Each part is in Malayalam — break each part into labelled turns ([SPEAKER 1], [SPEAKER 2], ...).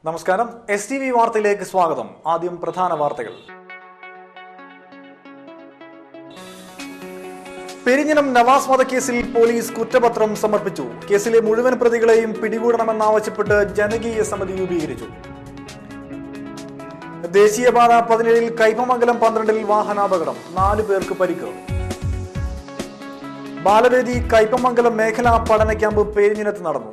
[SPEAKER 1] നമസ്കാരം എസ് ടി വി വാർത്തയിലേക്ക് സ്വാഗതം ആദ്യം പ്രധാന വാർത്തകൾ പെരിഞ്ഞനം നവാസ് വധക്കേസിൽ പോലീസ് കുറ്റപത്രം സമർപ്പിച്ചു കേസിലെ മുഴുവൻ പ്രതികളെയും പിടികൂടണമെന്നാവശ്യപ്പെട്ട് ജനകീയ സമിതി രൂപീകരിച്ചു ദേശീയപാത പതിനേഴിൽ കൈപ്പമംഗലം പന്ത്രണ്ടിൽ വാഹനാപകടം നാലു പേർക്ക് പരിക്ക് ബാലവേദി കൈപ്പമംഗലം മേഖലാ പഠന ക്യാമ്പ് പെരിഞ്ഞിനത്ത് നടന്നു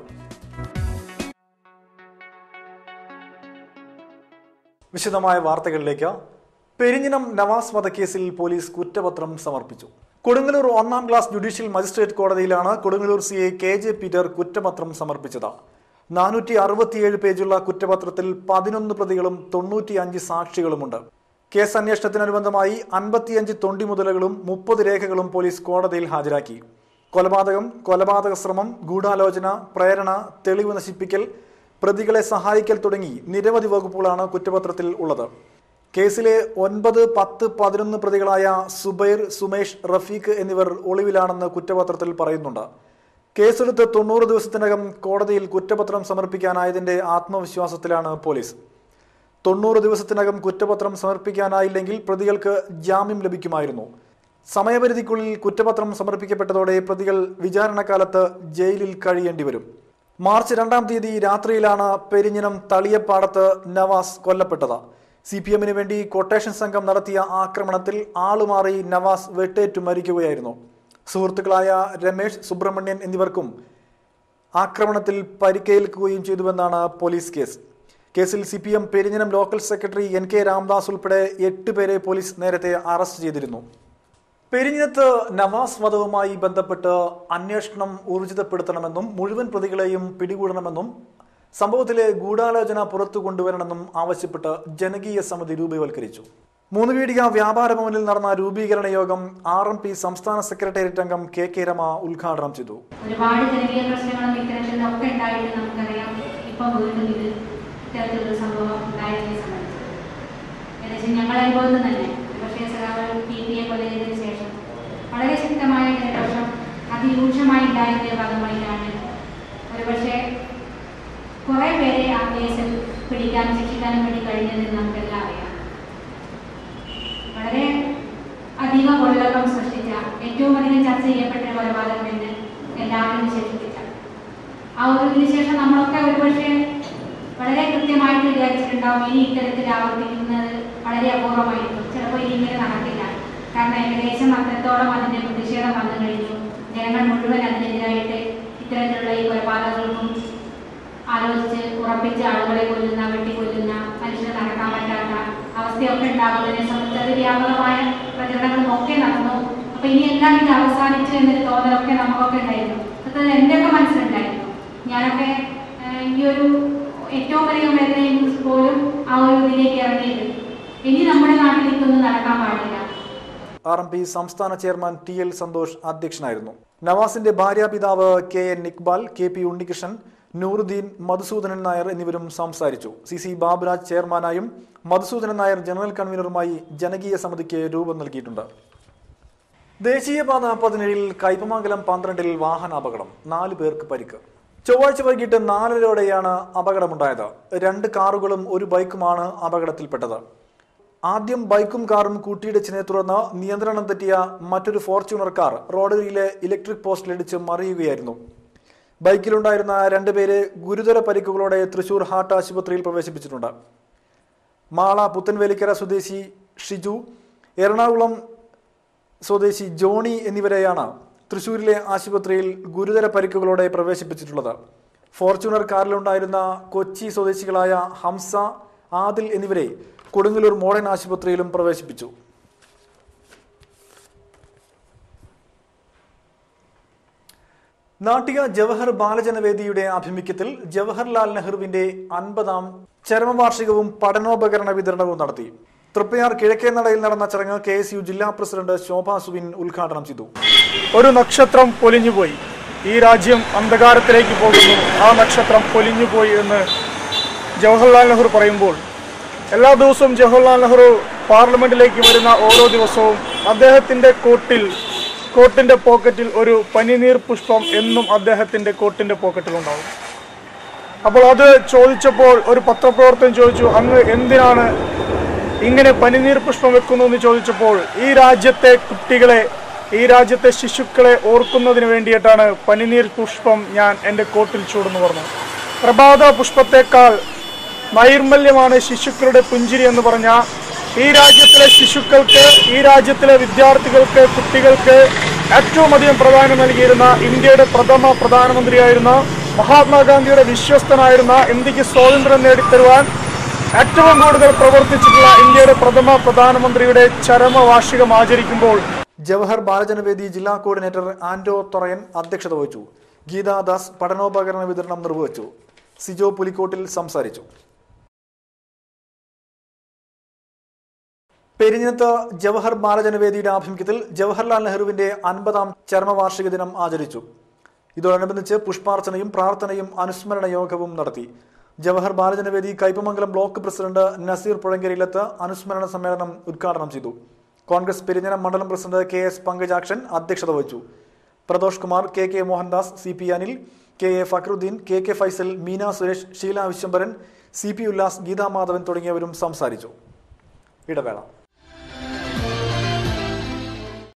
[SPEAKER 1] വിശദമായ വാർത്തകളിലേക്ക് പെരിഞ്ഞിനം നവാസ് വധക്കേസിൽ പോലീസ് കുറ്റപത്രം സമർപ്പിച്ചു കൊടുങ്ങല്ലൂർ ഒന്നാം ക്ലാസ് ജുഡീഷ്യൽ മജിസ്ട്രേറ്റ് കോടതിയിലാണ് Kodungallur C A K J Peter കുറ്റപത്രം സമർപ്പിച്ചത് നാനൂറ്റി അറുപത്തിയേഴ് പേജുള്ള കുറ്റപത്രത്തിൽ പതിനൊന്ന് പ്രതികളും തൊണ്ണൂറ്റി അഞ്ച് സാക്ഷികളുമുണ്ട് കേസ് അന്വേഷണത്തിനനുബന്ധമായി അൻപത്തിയഞ്ച് തൊണ്ടി മുതലുകളും മുപ്പത് രേഖകളും പോലീസ് കോടതിയിൽ ഹാജരാക്കി കൊലപാതകം കൊലപാതക ശ്രമം ഗൂഢാലോചന പ്രേരണ തെളിവ് നശിപ്പിക്കൽ പ്രതികളെ സഹായിക്കൽ തുടങ്ങി നിരവധി വകുപ്പുകളാണ് കുറ്റപത്രത്തിൽ ഉള്ളത് കേസിലെ ഒൻപത് പത്ത് പതിനൊന്ന് പ്രതികളായ സുബൈർ സുമേഷ് റഫീഖ് എന്നിവർ ഒളിവിലാണെന്ന് കുറ്റപത്രത്തിൽ പറയുന്നുണ്ട് കേസെടുത്ത് തൊണ്ണൂറ് ദിവസത്തിനകം കോടതിയിൽ കുറ്റപത്രം സമർപ്പിക്കാനായതിന്റെ ആത്മവിശ്വാസത്തിലാണ് പോലീസ് തൊണ്ണൂറ് ദിവസത്തിനകം കുറ്റപത്രം സമർപ്പിക്കാനായില്ലെങ്കിൽ പ്രതികൾക്ക് ജാമ്യം ലഭിക്കുമായിരുന്നു സമയപരിധിക്കുള്ളിൽ കുറ്റപത്രം സമർപ്പിക്കപ്പെട്ടതോടെ പ്രതികൾ വിചാരണക്കാലത്ത് ജയിലിൽ കഴിയേണ്ടി വരും മാർച്ച് രണ്ടാം തീയതി രാത്രിയിലാണ് പെരിഞ്ഞിനം തളിയപ്പാടത്ത് നവാസ് കൊല്ലപ്പെട്ടത് സി പി എമ്മിന് വേണ്ടി കൊട്ടേഷൻ സംഘം നടത്തിയ ആക്രമണത്തിൽ ആളുമാറി നവാസ് വെട്ടേറ്റു മരിക്കുകയായിരുന്നു സുഹൃത്തുക്കളായ രമേശ് സുബ്രഹ്മണ്യൻ എന്നിവർക്കും ആക്രമണത്തിൽ പരിക്കേൽക്കുകയും ചെയ്തുവെന്നാണ് പോലീസ് കേസ് കേസിൽ C P M Perinjanam local secretary N K Ramdas ഉൾപ്പെടെ എട്ട് പേരെ പോലീസ് നേരത്തെ അറസ്റ്റ് ചെയ്തിരുന്നു പെരിഞ്ഞത്ത് നവാസ് വധവുമായി ബന്ധപ്പെട്ട് അന്വേഷണം ഊർജിതപ്പെടുത്തണമെന്നും മുഴുവൻ പ്രതികളെയും പിടികൂടണമെന്നും സംഭവത്തിലെ ഗൂഢാലോചന പുറത്തു കൊണ്ടുവരണമെന്നും ആവശ്യപ്പെട്ട് ജനകീയ സമിതി രൂപവൽക്കരിച്ചു മൂന്ന് വീടിക വ്യാപാര ഭവനിൽ നടന്ന രൂപീകരണ യോഗം ആർ എം പി സംസ്ഥാന സെക്രട്ടേറിയറ്റ് അംഗം കെ കെ രമ ഉദ്ഘാടനം ചെയ്തു
[SPEAKER 2] ഒരുപാട് ജനകീയ പ്രശ്നങ്ങളും ഇത്തരത്തിലൊക്കെ ഉണ്ടായിട്ട് നമുക്കറിയാം ഇപ്പം വീണ്ടും ഇത് ഇത്തരത്തിലൊരു സംഭവം ഉണ്ടായതിനെ സംബന്ധിച്ച് ഏകദേശം ഞങ്ങൾ അനുഭവത്തിൽ തന്നെ പക്ഷേ സഖാവ് ടി പി എ കൊല ചെയ്തതിനു ശേഷം വളരെ ശക്തമായ ജനരോഷം അതിരൂക്ഷമായി ഉണ്ടായതിന്റെ ഭാഗമായിട്ടാണ് ഒരുപക്ഷെ കുറെ പേരെ ആ കേസിൽ പിടിക്കാനും ശിക്ഷിക്കാനും വേണ്ടി കഴിഞ്ഞതെന്ന് നമുക്കെല്ലാം അറിയാം വളരെ അധികം കൊള്ളകം സൃഷ്ടിച്ച ഏറ്റവും അധികം ചർച്ച ചെയ്യപ്പെട്ട ഒരു കൊലപാതകം എന്ന് എല്ലാവരും വിശേഷിപ്പിച്ച ആ ഒരു ഇതിന് ശേഷം നമ്മളൊക്കെ ഒരുപക്ഷെ വളരെ കൃത്യമായിട്ട് വിചാരിച്ചിട്ടുണ്ടാവും ഇനി ഇത്തരത്തിൽ ആവർത്തിക്കുന്നത് വളരെ അപൂർവമായിരിക്കും ചിലപ്പോൾ ഇനി ഇങ്ങനെ നടക്കില്ല കാരണം ഏകദേശം അത്രത്തോളം അതിന്റെ പ്രതിഷേധം വന്നു കഴിഞ്ഞു ജനങ്ങൾ മുഴുവൻ അതിനെതിരായിട്ട് ഇത്തരത്തിലുള്ള ഈ കൊലപാതകങ്ങൾക്കും ആലോചിച്ച് ഉറപ്പിച്ച ആളുകളെ കൊല്ലുന്ന വെട്ടിക്കൊല്ലുന്ന മനുഷ്യന് നടക്കാൻ പറ്റാത്ത അവസ്ഥയൊക്കെ ഉണ്ടാകുന്നതിനെ സംബന്ധിച്ച് അത് വ്യാപകമായ പ്രചരണങ്ങളും ഒക്കെ നടന്നു അപ്പൊ ഇനി എല്ലാം ഇത് അവസാനിച്ചു എന്നൊരു തോന്നലൊക്കെ നമുക്കൊക്കെ ഉണ്ടായിരുന്നു സത്യത്തിൽ എന്റെയൊക്കെ മനസ്സിലുണ്ടായിരുന്നു ഞാനൊക്കെ ഏഹ്, ഈ ഒരു ഏറ്റവും വലിയ വേദനയിൽ പോലും ആ ഒരു ഇതിലേക്ക് ഇറങ്ങിയത് ഇനി നമ്മുടെ നാട്ടിൽ ഇതൊന്നും നടക്കാൻ പാടില്ല
[SPEAKER 1] ആർ എം പി സംസ്ഥാന ചെയർമാൻ ടി എൽ സന്തോഷ് അധ്യക്ഷനായിരുന്നു നവാസിന്റെ ഭാര്യാപിതാവ് K N Iqbal K P Unnikrishnan Nooruddin Madhusoodanan Nair എന്നിവരും സംസാരിച്ചു സി സി ബാബുരാജ് ചെയർമാനായും മധുസൂദനൻ നായർ ജനറൽ കൺവീനറുമായി ജനകീയ സമിതിക്ക് രൂപം നൽകിയിട്ടുണ്ട് ദേശീയപാത പതിനേഴിൽ കൈപ്പമംഗലം പന്ത്രണ്ടിൽ വാഹനാപകടം നാല് പേർക്ക് പരിക്ക് ചൊവ്വാഴ്ച വൈകിട്ട് നാലരയോടെയാണ് അപകടമുണ്ടായത് രണ്ട് കാറുകളും ഒരു ബൈക്കുമാണ് അപകടത്തിൽപ്പെട്ടത് ആദ്യം ബൈക്കും കാറും കൂട്ടിയിടിച്ചതിനെ തുടർന്ന് നിയന്ത്രണം തെറ്റിയ മറ്റൊരു ഫോർച്യൂണർ കാർ റോഡരിയിലെ ഇലക്ട്രിക് പോസ്റ്റിലിടിച്ച് മറിയുകയായിരുന്നു ബൈക്കിലുണ്ടായിരുന്ന രണ്ടുപേരെ ഗുരുതര പരിക്കുകളോടെ തൃശൂർ ഹാർട്ട് ആശുപത്രിയിൽ പ്രവേശിപ്പിച്ചിട്ടുണ്ട് മാള പുത്തൻവേലിക്കര സ്വദേശി ഷിജു എറണാകുളം സ്വദേശി ജോണി എന്നിവരെയാണ് തൃശൂരിലെ ആശുപത്രിയിൽ ഗുരുതര പരിക്കുകളോടെ പ്രവേശിപ്പിച്ചിട്ടുള്ളത് ഫോർച്യൂണർ കാറിലുണ്ടായിരുന്ന കൊച്ചി സ്വദേശികളായ ഹംസ ആദിൽ എന്നിവരെ കൊടുങ്ങല്ലൂർ മോഡേൺ ആശുപത്രിയിലും പ്രവേശിപ്പിച്ചു നാട്ടിക ജവഹർ ബാലജനവേദിയുടെ ആഭിമുഖ്യത്തിൽ ജവഹർലാൽ നെഹ്റുവിന്റെ അൻപതാം ചരമവാർഷികവും പഠനോപകരണ വിതരണവും നടത്തി തൃപ്പയാർ കിഴക്കേനടയിൽ നടന്ന ചടങ്ങ് കെ എസ് യു ജില്ലാ പ്രസിഡന്റ് ശോഭ സുവിൻ ഉദ്ഘാടനം ചെയ്തു
[SPEAKER 3] ഒരു നക്ഷത്രം പൊലിഞ്ഞുപോയി ഈ രാജ്യം അന്ധകാരത്തിലേക്ക് പോകുന്നു ആ നക്ഷത്രം പൊലിഞ്ഞുപോയി എന്ന് ജവഹർലാൽ നെഹ്റു പറയുമ്പോൾ എല്ലാ ദിവസവും ജവഹർലാൽ നെഹ്റു പാർലമെന്റിലേക്ക് വരുന്ന ഓരോ ദിവസവും അദ്ദേഹത്തിന്റെ കോട്ടിൽ കോട്ടിന്റെ പോക്കറ്റിൽ ഒരു പനിനീർ പുഷ്പം എന്നും അദ്ദേഹത്തിന്റെ കോട്ടിന്റെ പോക്കറ്റിൽ ഉണ്ടാവും അപ്പോൾ അത് ചോദിച്ചപ്പോൾ ഒരു പത്രപ്രവർത്തകൻ ചോദിച്ചു അങ്ങ് എന്തിനാണ് ഇങ്ങനെ പനിനീർ പുഷ്പം വെക്കുന്നു എന്ന് ചോദിച്ചപ്പോൾ ഈ രാജ്യത്തെ കുട്ടികളെ ഈ രാജ്യത്തെ ശിശുക്കളെ ഓർക്കുന്നതിന് വേണ്ടിയിട്ടാണ് പനിനീർ പുഷ്പം ഞാൻ എൻ്റെ കോട്ടിൽ ചൂടെന്ന് പറഞ്ഞു പ്രഭാത പുഷ്പത്തെക്കാൾ നൈർമല്യമാണ് ശിശുക്കളുടെ പുഞ്ചിരി എന്ന് പറഞ്ഞ ഈ രാജ്യത്തിലെ ശിശുക്കൾക്ക് ഈ രാജ്യത്തിലെ വിദ്യാർത്ഥികൾക്ക് കുട്ടികൾക്ക് ഏറ്റവും അധികം പ്രാധാന്യം നൽകിയിരുന്ന ഇന്ത്യയുടെ പ്രഥമ പ്രധാനമന്ത്രിയായിരുന്ന മഹാത്മാഗാന്ധിയുടെ വിശ്വസ്തനായിരുന്ന ഇന്ത്യക്ക് സ്വാതന്ത്ര്യം നേടിത്തരുവാൻ ഏറ്റവും കൂടുതൽ പ്രവർത്തിച്ചിട്ടുള്ള ഇന്ത്യയുടെ പ്രഥമ പ്രധാനമന്ത്രിയുടെ ചരമവാർഷികം ആചരിക്കുമ്പോൾ
[SPEAKER 1] ജവഹർ ബാലജനവേദി ജില്ലാ കോർഡിനേറ്റർ ആന്റോ തൊറയൻ അധ്യക്ഷത വഹിച്ചു ഗീതാദാസ് പഠനോപകരണ വിതരണം നിർവഹിച്ചു സിജോ പുലിക്കോട്ടിൽ സംസാരിച്ചു പെരിഞ്ഞത്ത് ജവഹർ ബാലജനവേദിയുടെ ആഭിമുഖ്യത്തിൽ ജവഹർലാൽ നെഹ്റുവിന്റെ അൻപതാം ചരമവാർഷിക ദിനം ആചരിച്ചു ഇതോടനുബന്ധിച്ച് പുഷ്പാർച്ചനയും പ്രാർത്ഥനയും അനുസ്മരണ യോഗവും നടത്തി ജവഹർ ബാലജനവേദി കയ്പമംഗലം ബ്ലോക്ക് പ്രസിഡന്റ് നസീർ പുഴങ്കരിയിലത്ത് അനുസ്മരണ സമ്മേളനം ഉദ്ഘാടനം ചെയ്തു കോൺഗ്രസ് പെരിഞ്ഞനം മണ്ഡലം പ്രസിഡന്റ് കെ എസ് പങ്കജാക്ഷൻ അധ്യക്ഷത വഹിച്ചു Pradosh Kumar K K Mohandas C P Anil K A Fakhruddin K K Faisal Meena Suresh Sheela Vishwambharan C P Ullas Geetha Madhavan തുടങ്ങിയവരും സംസാരിച്ചു ഇടവേള